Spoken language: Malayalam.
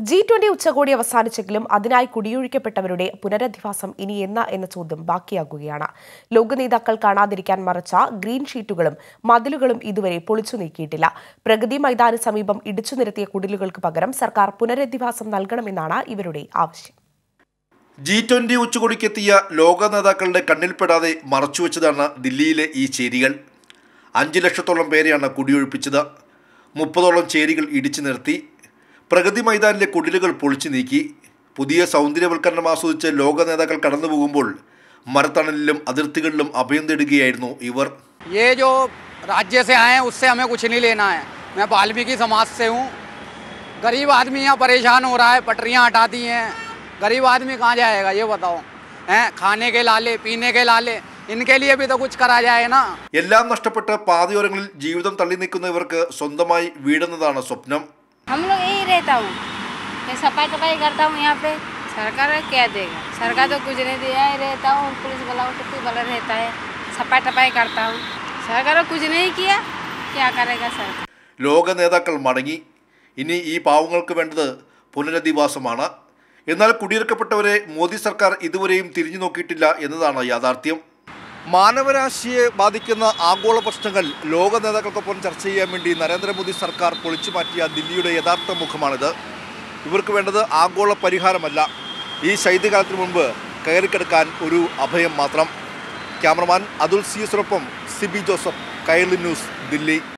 ജി ട്വന്റി ഉച്ചകോടി അവസാനിച്ചെങ്കിലും അതിനായി കുടിയൊഴിക്കപ്പെട്ടവരുടെ പുനരധിവാസം ഇനി എന്ന എന്ന ചോദ്യം ബാക്കിയാകുകയാണ് ലോക നേതാക്കൾ കാണാതിരിക്കാൻ മറച്ച ഗ്രീൻ ഷീറ്റുകളും മതിലുകളും ഇതുവരെ പൊളിച്ചു നീക്കിയിട്ടില്ല പ്രഗതി മൈതാന സമീപം ഇടിച്ചു നിരത്തിയ കുടിലുകൾക്ക് പകരം സർക്കാർ പുനരധിവാസം നൽകണമെന്നാണ് ഇവരുടെ ആവശ്യം ജി ട്വന്റി ഉച്ചകോടിക്കെത്തിയ ലോക നേതാക്കളുടെ കണ്ണിൽപ്പെടാതെ മറച്ചുവെച്ചതാണ് ദില്ലിയിലെ ഈ ചേരികൾ അഞ്ച് ലക്ഷത്തോളം പേരെയാണ് കുടിയൊഴിപ്പിച്ചത് മുപ്പതോളം ചേരികൾ ഇടിച്ചു നിർത്തി പ്രഗതി മൈതാനിലെ കുടിലുകൾ പൊളിച്ചു നീക്കി പുതിയ സൗന്ദര്യവൽക്കരണം ആസ്വദിച്ച് ലോക നേതാക്കൾ കടന്നു പോകുമ്പോൾ മരത്തണലിലും അതിർത്തികളിലും അഭയം തേടുകയായിരുന്നു ഇവർ ये जो राज्य से आए हैं उससे हमें कुछ नहीं लेना है मैं वाल्मीकि समाज से हूँ गरीब आदमी यहाँ परेशान हो रहा है पटरियाँ हटा दी हैं गरीब आदमी कहाँ जाएगा ये बताओ हैं खाने के लाले पीने के लाले इनके लिए भी तो कुछ करा जाए ना എല്ലാം നഷ്ടപ്പെട്ട് പാതയോരങ്ങളിൽ ജീവിതം തള്ളി നിൽക്കുന്ന ഇവർക്ക് സ്വന്തമായി വീടെന്നതാണ് സ്വപ്നം हम लोग यही रहता हूँ मैं सफाई सफाई करता हूँ यहाँ पे सरकार क्या देगा सरकार तो कुछ नहीं दिया ही रहता हूँ पुलिस वाला टुप्पी वाला रहता है सफाई सफाई करता हूँ सरकार ने कुछ नहीं किया क्या करेगा सरकार ലോക നേതാക്കൾ മടങ്ങി ഇനി ഈ പാവങ്ങൾക്ക് വേണ്ടത് പുനരധിവാസമാണ് എന്നാൽ കുടിയിറക്കപ്പെട്ടവരെ മോദി സർക്കാർ ഇതുവരെയും തിരിഞ്ഞു നോക്കിയിട്ടില്ല എന്നതാണ് യാഥാർത്ഥ്യം മാനവരാശിയെ ബാധിക്കുന്ന ആഗോള പ്രശ്നങ്ങൾ ലോക നേതാക്കൾക്കൊപ്പം ചർച്ച ചെയ്യാൻ വേണ്ടി നരേന്ദ്രമോദി സർക്കാർ പൊളിച്ചു മാറ്റിയ ദില്ലിയുടെ യഥാർത്ഥ മുഖമാണിത് ഇവർക്ക് വേണ്ടത് ആഗോള പരിഹാരമല്ല ഈ ശൈത്യകാലത്തിന് മുമ്പ് കയറിക്കെടുക്കാൻ ഒരു അഭയം മാത്രം ക്യാമറമാൻ അതുൽ സി എസിനൊപ്പം സിബി ജോസഫ് കൈർലി ന്യൂസ് ദില്ലി